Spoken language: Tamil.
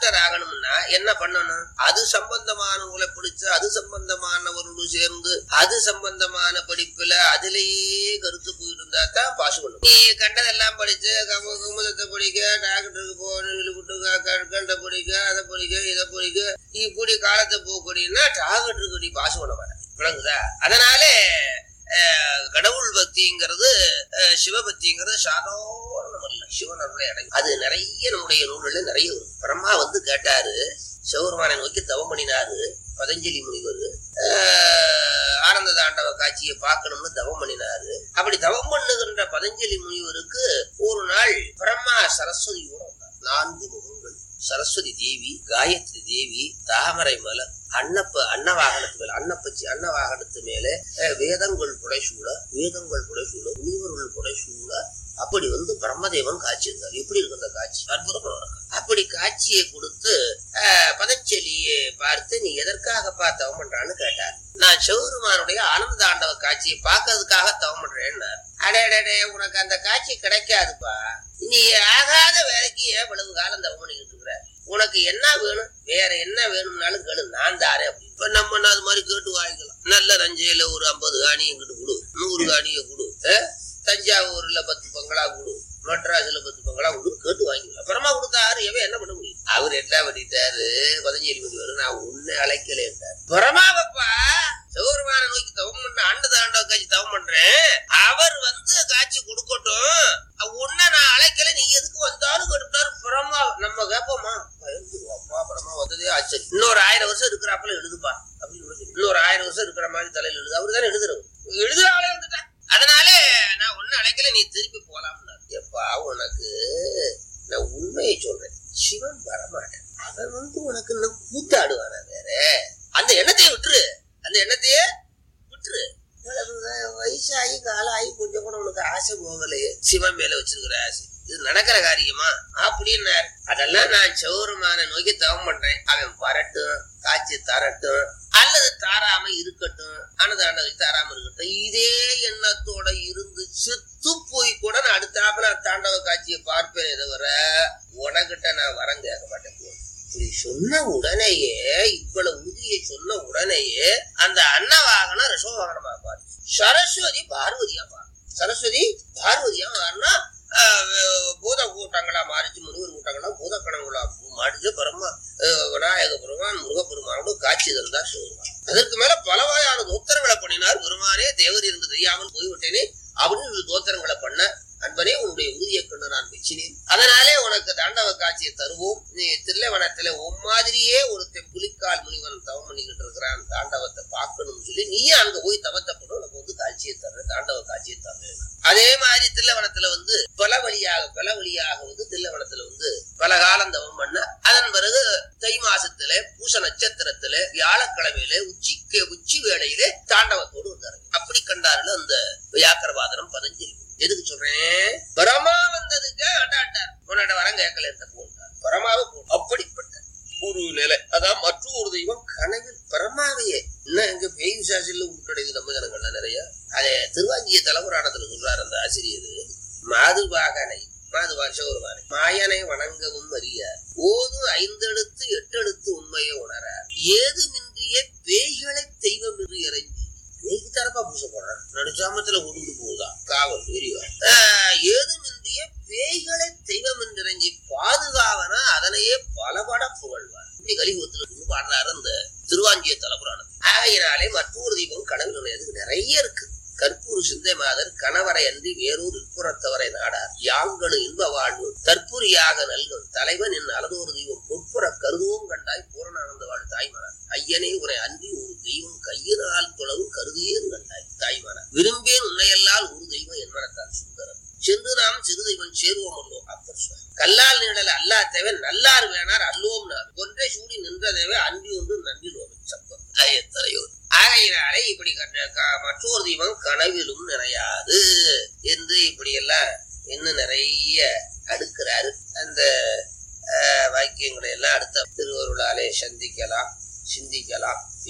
டாக்டர் ஆகணும்னா என்ன பண்ணணும் அது சம்பந்தமான நூலை பிடிச்சு அது சம்பந்தமானவரோடு சேர்ந்து அது சம்பந்தமான படிப்புல அதிலேயே கருத்து போயிருந்தா தான் பாஸ் பண்ணும் நீ கண்டதெல்லாம் படிச்சு கம குமுதத்தை படிக்க டாக்டருக்கு போகணும் கண்ட படிக்க அதை படிக்க இதை படிக்க இப்படி காலத்தை போக்கூடியன்னா டாக்டருக்கு நீ பாஸ் பண்ண மாட்டேன் விளங்குதா அதனாலே அஹ், கடவுள் பக்திங்கிறது அஹ், சிவபக்திங்கிறது சாதாரணம் அல்ல சிவன் அருளை அடையும் அது நிறைய நம்முடைய நூல்களில் நிறைய வரும் பிரம்மா வந்து கேட்டாரு சிவபெருமானை நோக்கி தவம் பண்ணினாரு பதஞ்சலி முனிவர் அஹ், ஆனந்த தாண்டவ காட்சியை பார்க்கணும்னு தவம் பண்ணினாரு அப்படி தவம் பண்ணுகின்ற பதஞ்சலி முனிவருக்கு ஒரு நாள் பிரம்மா சரஸ்வதியோட வந்தார் நான்கு முகங்கள் சரஸ்வதி தேவி காயத்ரி தேவி தாமரை மலர் அன்னப்ப அன்னவாகனத்து மேல அன்னப்பச்சி அன்னவாகனத்து மேலே அஹ், வேதங்கள் புடைசூழ வேதங்கள் புடைசூழ முனிவர்கள் புடைசூழ அப்படி வந்து பிரம்மதேவன் காட்சி இருந்தார் எப்படி இருக்கு அந்த காட்சி அற்புதமா இருக்கும் அப்படி காட்சியை கொடுத்து அஹ், பதஞ்சலியை பார்த்து நீ எதற்காகப்பா தவம் பண்றான்னு கேட்டார் நான் சிவபெருமானுடைய ஆனந்த ஆண்டவ காட்சியை பார்க்கறதுக்காக தவம் பண்றேன்னார் அடே உனக்கு அந்த காட்சி கிடைக்காதுப்பா நீ ஆகாத வேலைக்கு ஏன் இவ்வளவு காலம் தவம் பண்ணிக்கிட்டு இருக்கிற உனக்கு என்ன வேணும் வேற என்ன வேணும்னாலும் கேளு நான் தாரேன் அப்படி இப்ப நம்ம அது மாதிரி கேட்டு வாங்கிக்கலாம் நல்ல ரஞ்சையில ஒரு ஐம்பது காணி எங்கிட்டு கொடு நூறு காணியை கொடு அஹ்? தஞ்சாவூர்ல பத்து பங்களா கொடு மெட்ராஸ்ல பத்து பங்களா கொடு கேட்டு வாங்கிக்கலாம் அப்புறமா கொடுத்தாரு எவன் என்ன பண்ண முடியும் அவர் என்ன பண்ணிட்டாரு பதஞ்சலி முனிவர் நான் உன்னை அழைக்கல என்றார் பரமாவப்பா சிவபெருமான நோக்கி தவம் பண்ற ஆண்டு தாண்டவ காட்சி தவம் பண்றேன் அவர் வந்து காட்சி கொடுக்கட்டும் உன்னை நான் அழைக்கல நீ எதுக்கு வந்தாலும் கேட்டுட்டாரு பிரம்மா நம்ம கேட்போமா பயந்துருவாப்பா பிரம்மா வந்ததே ஆச்சரி இன்னொரு ஆயிரம் வருஷம் இருக்கிறாப்புல எழுதுப்பா அப்படின்னு சொல்லி. இன்னொரு ஆயிரம் வருஷம் இருக்கிற மாதிரி தலையில எழுது அவரு தானே எழுதுறவர் எழுதுற ஆளே வந்துட்டா அதனாலே நான் ஒண்ணு அழைக்கல நீ திருப்பி போலாம்னாரு எப்பா உனக்கு நான் உண்மையை சொல்றேன் சிவன் வரமாட்டேன் அவன் வந்து உனக்கு இன்னும் கூத்தாடுவானா வேற அந்த எண்ணத்தையே விட்டுரு அந்த எண்ணத்தையே விட்டுரு இவ்வளவு வ- வயசாகி காலாகி கொஞ்சம் கூட உனக்கு ஆசை போகலையே சிவன் மேல வச்சிருக்கிற ஆசை இது நடக்கிற காரியமா அப்படின்னாரு அதெல்லாம் நான் சௌரமான நோக்கி தவம் பண்றேன் அவன் வரட்டும் காட்சி தரட்டும் அல்லது தாராம இருக்கட்டும் அன்னதானம் தாராம இருக்கட்டும் இதே எண்ணத்தோட இருந்து செத்து போய் கூட நான் அடுத்தாப்புல தாண்டவ காட்சியை பார்ப்பேனே தவிர உனக்கிட்ட நான் வரம் கேட்க மாட்டேன் போ. இப்படி சொன்ன உடனேயே இவ்வளவு உறுதியை சொன்ன உடனேயே அந்த அன்னவாகனம் ரிஷபவாகனமா பாரு சரஸ்வதி பார்வதியா பாரு சரஸ்வதி பார்வதியா மாறினா பூத கூட்டங்களா மாறிச்சு முனிவர் கூட்டங்களா பூத கணங்களா மாறிச்சு பரமா அஹ், விநாயக பெருமான் முருகப்பெருமானோட காட்சி தந்தார் சிவபெருமான் அதற்கு மேல பல வகையான தோத்திரங்களை பண்ணினார் பெருமானே தேவர் இருந்து தெரியாமல் போய்விட்டேனே அப்படின்னு தோத்திரங்களை பண்ண அன்பனே உன்னுடைய உறுதியை கண்டு நான் மெச்சினேன் அதனாலே உனக்கு தாண்டவ காட்சியை தருவோம் நீ தில்லைவனத்துல உன் மாதிரியே ஒருத்தன் புலிக்கால் முனிவன் தவம் பண்ணிக்கிட்டு இருக்கிறான் தாண்டவத்தை பார்க்கணும்னு சொல்லி நீயே அங்க போய் தவத்தை பண்ண உனக்கு வந்து காட்சியை தர்ற தாண்டவ காட்சியை தர்றேன் அதே மாதிரி தில்லவனத்துல வந்து பல வழியாக பல வழியாக வந்து தில்லவனத்துல வந்து பல காலம் தவம் பண்ண அதன் பிறகு தை மாசத்துல பூச நட்சத்திரத்துல வியாழக்கிழமையில உச்சிக்கு உச்சி வேளையிலே தாண்டவத்தோடு வந்தாரு அப்படி கண்டார்கள் அந்த வியாக்கரவாதனம் பதஞ்சலி எதுக்கு சொல்றேன் பரமா வந்ததுக்கு ஆண்டாண்டார் உன்னோட வரம் கேட்கல இருந்த போட்டார் பரமாவை போ அப்படிப்பட்ட ஒரு நிலை அதான் மற்றொரு தெய்வம் கனவில் பரமாவையே இன்னும் எங்க பேய் விசாசில உட்கடையுது நம்ம ஜனங்கள்ல நிறைய அதே திருவாஞ்சிய தலைமுறானத்துல சொல்றாரு அந்த ஆசிரியர் மாதுபாகனை மாதுபா சிவருமானை மாயனை வணங்கவும் அறியார் ஓதும் ஐந்தெழுத்து எட்டெழுத்து உண்மையை உணரார் ஏதுமின்றிய பேய்களை தெய்வம் என்று இறங்கி பேய்க்கு தரப்பா பூசை போடுறான் நடுச்சாமத்துல ஓடிட்டு போகுதா காவல் பெரியவா ஏதுமின்றிய பேய்களை தெய்வம் என்று இறங்கி பாதுகாவனா அதனையே பலபட புகழ்வார் இப்படி கலிபுரத்துல பாடுறாரு அந்த திருவாஞ்சிய தலைப்புராணம் ஆகையினாலே மற்றொரு தெய்வம் கனவில் நுழையதுக்கு நிறைய இருக்கு கற்பூர் சிந்தை மாதர் கணவரை அன்றி வேறொரு இற்புறத்தவரை நாடார் யாங்களு இன்ப வாழ்வு தற்புரியாக நல்கும் தலைவன் என் அலதோரு தெய்வம் பொற்புற கருதுவோம் கண்டாய் பூரணானந்த வாழ் தாய்மனார் ஐயனே உரை அன்றி ஒரு தெய்வம் கையினால் தொழவும் கருதியேன் கண்டாய் தாய்மனார் விரும்பேன் உன்னையல்லால் ஒரு தெய்வம் என் மனத்தால் சுந்தரம் சென்று நாம் சிறு தெய்வம் சேருவோம் அல்லோ அப்பர் சுவாமி. கல்லால் நீடல் அல்லா தேவை நல்லார் வேணார் அல்லோம் நார் ஒன்றை சூடி நின்ற தேவை அன்றி ஒன்று நன்றிலோம் சப்பம் எத்தனையோர் ஆகையினாலே இப்படி கண்ட க- மற்றொரு தெய்வம் கனவிலும் நிறையாது என்று இப்படி எல்லாம் இன்னும் நிறைய அடுக்கிறாரு அந்த அஹ், வாக்கியங்களை எல்லாம் அடுத்த திருவருளாலே சந்திக்கலாம் சிந்திக்கலாம்